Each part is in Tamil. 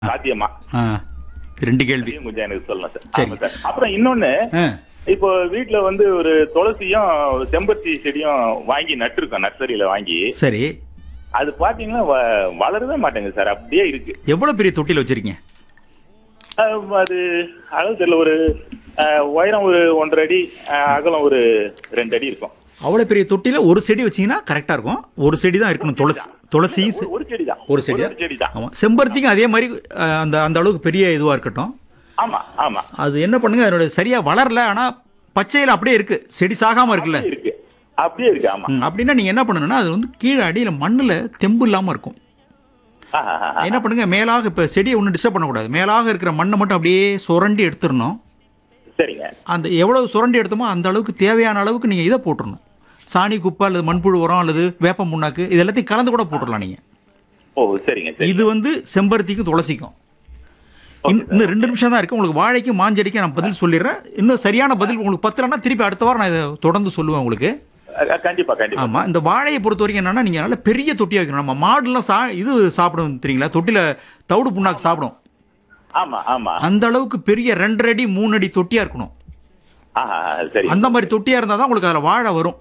சாத்தியமா ஆ ரெண்டு கேள்வி அதையும் கொஞ்சம் எனக்கு சொல்லலாம் சார் சரி. ஆமா சார் அப்புறம் இன்னொன்னு ஆ இப்போ வீட்ல வந்து ஒரு துளசியும் ஒரு செம்பருத்தி செடியும் வாங்கி நட்டுருக்கோம் நர்சரியில வாங்கி சரி அது பாத்தீங்கன்னா வ- வளரவே மாட்டேங்குது சார் அப்படியே இருக்கு எவ்வளோ பெரிய தொட்டியில் வச்சிருக்கீங்க அஹ் அது அளவு தெரியல ஒரு அஹ், உயரம் ஒரு ஒன்றரை அடி அஹ், அகலம் ஒரு ரெண்டு அடி இருக்கும் அவ்வளோ பெரிய தொட்டியில் ஒரு செடி வச்சீங்கன்னா கரெக்டாக இருக்கும் ஒரு செடி தான் இருக்கணும் துளசி துளசி ஒரு- ஒரு செடி தான் ஒரு செடி ஒரு செடி தான் ஆமாம் செம்பருத்திக்கும் அதே மாதிரி அஹ், அந்த அந்த அளவுக்கு பெரிய இதுவாக இருக்கட்டும் ஆமா ஆமா அது என்ன பண்ணுங்க அதோட சரியாக வளரல ஆனால் பச்சையில் அப்படியே இருக்கு செடி சாகாமல் இருக்குல்ல அப்படியே இருக்கு அப்படியே இருக்கு ஆமா ம், அப்படின்னா நீங்கள் என்ன பண்ணணும்னா அது வந்து கீழே அடியில் மண்ணில் தெம்பு இல்லாமல் இருக்கும் ஆஹா, ஆஹா. என்ன பண்ணுங்க மேலாக இப்போ செடியை ஒன்றும் டிஸ்டர்ப் பண்ணக்கூடாது மேலாக இருக்கிற மண்ணை மட்டும் அப்படியே சுரண்டி எடுத்துடணும் சரிங்க அந்த எவ்வளவு சுரண்டி எடுத்தோமோ அந்த அளவுக்கு தேவையான அளவுக்கு நீங்கள் இதை போட்டுறணும் சாணி குப்பை அல்லது மண்புழு உரம் அல்லது வேப்ப முன்னாக்கு இது எல்லாத்தையும் கலந்து கூட போட்டுடலாம் நீங்கள் ஓ சரிங்க சரி இது வந்து செம்பருத்திக்கும் துளசிக்கும் இன்- இன்னும் ரெண்டு நிமிஷம் தான் இருக்கு உங்களுக்கு வாழைக்கும் மாஞ்செடிக்கும் நான் பதில் சொல்லிடுறேன் இன்னும் சரியான பதில் உங்களுக்கு பத்தலன்னா திருப்பி அடுத்த வாரம் நான் இதை தொடர்ந்து சொல்லுவேன் உங்களுக்கு அஹ், கண்டிப்பா கண்டிப்பா ஆமாம் இந்த வாழையை பொறுத்த வரைக்கும் என்னன்னா நீங்கள் நல்ல பெரிய தொட்டியாக வைக்கணும் நம்ம மாடுலாம் சா இது சாப்பிடும் தெரியுங்களா தொட்டியில் தவிடு புண்ணாக்கு சாப்பிடும் ஆமா ஆமா அந்த அளவுக்கு பெரிய ரெண்டரை அடி மூணு அடி தொட்டியாக இருக்கணும் ஆஹா சரி அந்த மாதிரி தொட்டியாக இருந்தால் தான் உங்களுக்கு அதில் வாழை வரும்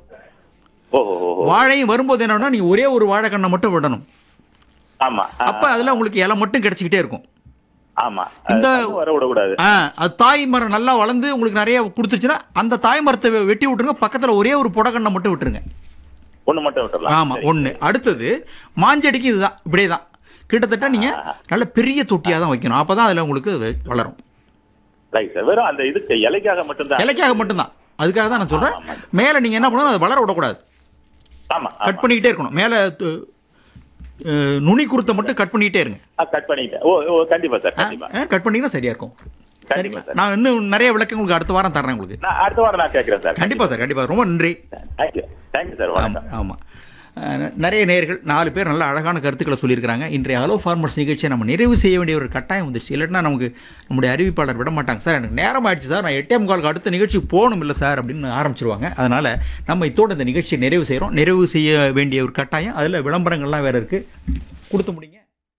ஓ ஓ, ஓ. வாழையும் வரும்போது என்னன்னா நீங்கள் ஒரே ஒரு வாழைக்கண்ணை மட்டும் விடணும் ஆமா ஆ, அப்போ அதில் உங்களுக்கு இலை மட்டும் கிடைச்சிக்கிட்டே இருக்கும் ஆமா இந்த- இந்த வர விடக்கூடாது ஆ அது தாய் மரம் நல்லா வளர்ந்து உங்களுக்கு நிறைய கொடுத்துச்சுன்னா அந்த தாய் மரத்தை வெ- வெட்டி விட்டுருங்க பக்கத்தில் ஒரே ஒரு புடக்கண்ணை மட்டும் விட்டுருங்க ஒண்ணு மட்டும் விட்டுறலாம் ஆமாம் சரி. ஒன்று அடுத்தது மாஞ்செடிக்கு இதுதான் இப்படியே தான் கிட்டத்தட்ட நீங்கள் நல்ல பெரிய தொட்டியாக தான் வைக்கணும் அப்போ தான் அதில் உங்களுக்கு வெ- வளரும் ரைட் சார் வெறும் அந்த இதுக்கு இலைக்காக மட்டும்தான் இலைக்காக மட்டும்தான் அதுக்காக தான் நான் சொல்கிறேன் மேலே நீங்கள் என்ன பண்ணணும் அதை வளர விடக்கூடாது ஆமா கட் பண்ணிக்கிட்டே இருக்கணும் மேலே து- அஹ், நுனி குருத்தை மட்டும் கட் பண்ணிக்கிட்டே இருங்க கட் பண்ணிட்டேன் ஓ ஓ கண்டிப்பா சார் கண்டிப்பா கட் பண்ணீங்கன்னா சரியா இருக்கும் கண்டிப்பா சரிங்களா சார் நான் இன்னும் நிறைய விளக்கம் உங்களுக்கு அடுத்த வாரம் தர்றேன் உங்களுக்கு நான் அடுத்த வாரம் நான் கேட்கிறேன் சார் கண்டிப்பா சார் கண்டிப்பா ரொம்ப நன்றி தேங்க்யூ தேங்க்யூ சார் ஆமா வணக்கம் ஆமா அஹ், நிறைய நேயர்கள் நாலு பேர் நல்ல அழகான கருத்துக்களை சொல்லியிருக்கிறாங்க இன்றைய ஹலோ ஃபார்மர்ஸ் நிகழ்ச்சியை நம்ம நிறைவு செய்ய வேண்டிய ஒரு கட்டாயம் வந்துருச்சு இல்லைன்னா நமக்கு நம்முடைய அறிவிப்பாளர் விட மாட்டாங்க சார் எனக்கு நேரம் ஆயிடுச்சு சார் நான் எட்டே முக்காலுக்கு அடுத்த நிகழ்ச்சி போகணும் இல்லை சார் அப்படின்னு ஆரம்பிச்சிருவாங்க அதனால் நம்ம இத்தோட இந்த நிகழ்ச்சியை நிறைவு செய்கிறோம் நிறைவு செய்ய வேண்டிய ஒரு கட்டாயம் அதில் விளம்பரங்கள்லாம் வேறு இருக்குது கொடுத்து முடிங்க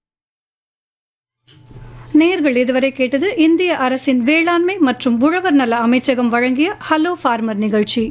நேர்கள் இதுவரை கேட்டது இந்திய அரசின் வேளாண்மை மற்றும் உழவர் நல அமைச்சகம் வழங்கிய ஹலோ ஃபார்மர் நிகழ்ச்சி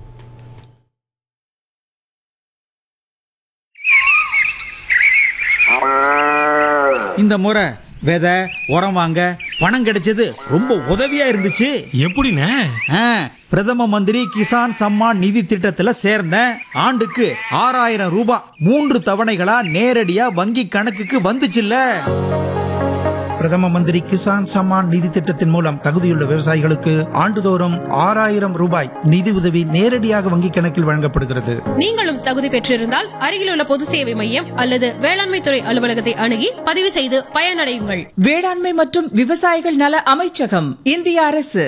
இந்த முறை விதை உரம் வாங்க பணம் கிடைச்சது ரொம்ப உதவியா இருந்துச்சு எப்படிண்ணே ஆ, பிரதம மந்திரி கிசான் சம்மான் நிதி திட்டத்துல சேர்ந்தேன் ஆண்டுக்கு ஆறாயிரம் ரூபாய் மூன்று தவணைகளா நேரடியா வங்கி கணக்குக்கு வந்துச்சுல்ல பிரதம மந்திரி கிசான் சம்மான் நிதி திட்டத்தின் மூலம் தகுதியுள்ள விவசாயிகளுக்கு ஆண்டுதோறும் ஆறாயிரம் ரூபாய் நிதி உதவி நேரடியாக வங்கிக் கணக்கில் வழங்கப்படுகிறது நீங்களும் தகுதி பெற்றிருந்தால் அருகிலுள்ள பொது சேவை மையம் அல்லது வேளாண்மை துறை அலுவலகத்தை அணுகி பதிவு செய்து பயனடையுங்கள் வேளாண்மை மற்றும் விவசாயிகள் நல அமைச்சகம் இந்திய அரசு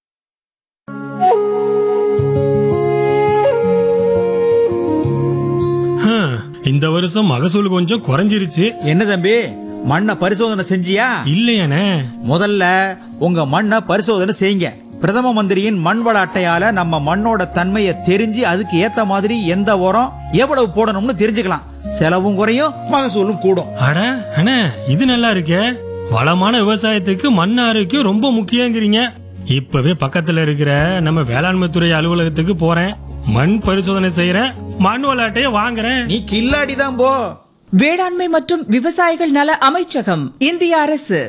ஹம், இந்த வருஷம் மகசூல் கொஞ்சம் குறைஞ்சிருச்சு என்ன தம்பி மண்ணை பரிசோதனை செஞ்சியா இல்லையானே முதல்ல உங்க மண்ணை பரிசோதனை செய்யுங்க பிரதம மந்திரியின் மண் வள அட்டையால நம்ம மண்ணோட தன்மையை தெரிஞ்சு அதுக்கு ஏத்த மாதிரி எந்த உரம் எவ்வளவு போடணும்னு தெரிஞ்சுக்கலாம் செலவும் குறையும் மகசூலும் கூடும் அட அண்ணே இது நல்லா இருக்கே வளமான விவசாயத்துக்கு மண் ஆரோக்கியம் ரொம்ப முக்கியங்கிறீங்க இப்பவே பக்கத்துல இருக்கிற நம்ம வேளாண்மை துறை அலுவலகத்துக்கு போறேன் மண் பரிசோதனை செய்யறேன் மண் விளையாட்டையே வாங்குறேன் நீ கில்லாடி தான் போ வேளாண்மை மற்றும் விவசாயிகள் நல அமைச்சகம் இந்திய அரசு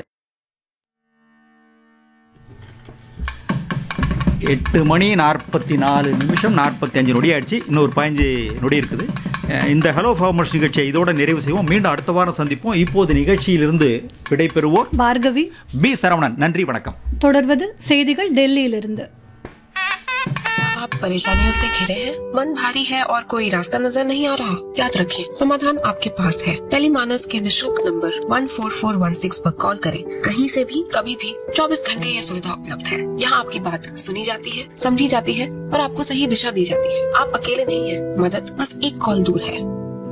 எட்டு மணி நாற்பத்தி நாலு நிமிஷம் நாற்பத்தி அஞ்சு நொடி ஆயிடுச்சு இன்னும் ஒரு பதினஞ்சு நொடி இருக்குது அஹ் இந்த ஹலோ ஃபார்மர்ஸ் நிகழ்ச்சியை இதோட நிறைவு செய்வோம் மீண்டும் அடுத்த வாரம் சந்திப்போம் இப்போது நிகழ்ச்சியிலிருந்து விடைபெறுவோர் பார்கவி பி சரவணன் நன்றி வணக்கம் தொடர்வது செய்திகள் டெல்லியிலிருந்து आप परेशानियों से घिरे हैं मन भारी है और कोई रास्ता नजर नहीं आ रहा याद रखें समाधान आपके पास है टेलीमानस के निशुल्क नंबर 14416 पर कॉल करें कहीं से भी कभी भी 24 घंटे ये सुविधा उपलब्ध है यहाँ आपकी बात सुनी जाती है समझी जाती है और आपको सही दिशा दी जाती है आप अकेले नहीं हैं मदद बस एक कॉल दूर है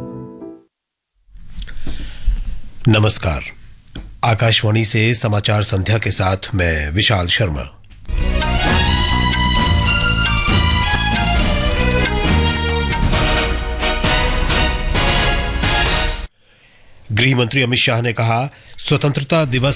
नमस्कार आकाशवाणी से समाचार संध्या के साथ मैं विशाल शर्मा गृह मंत्री अमित शाह ने कहा स्वतंत्रता दिवस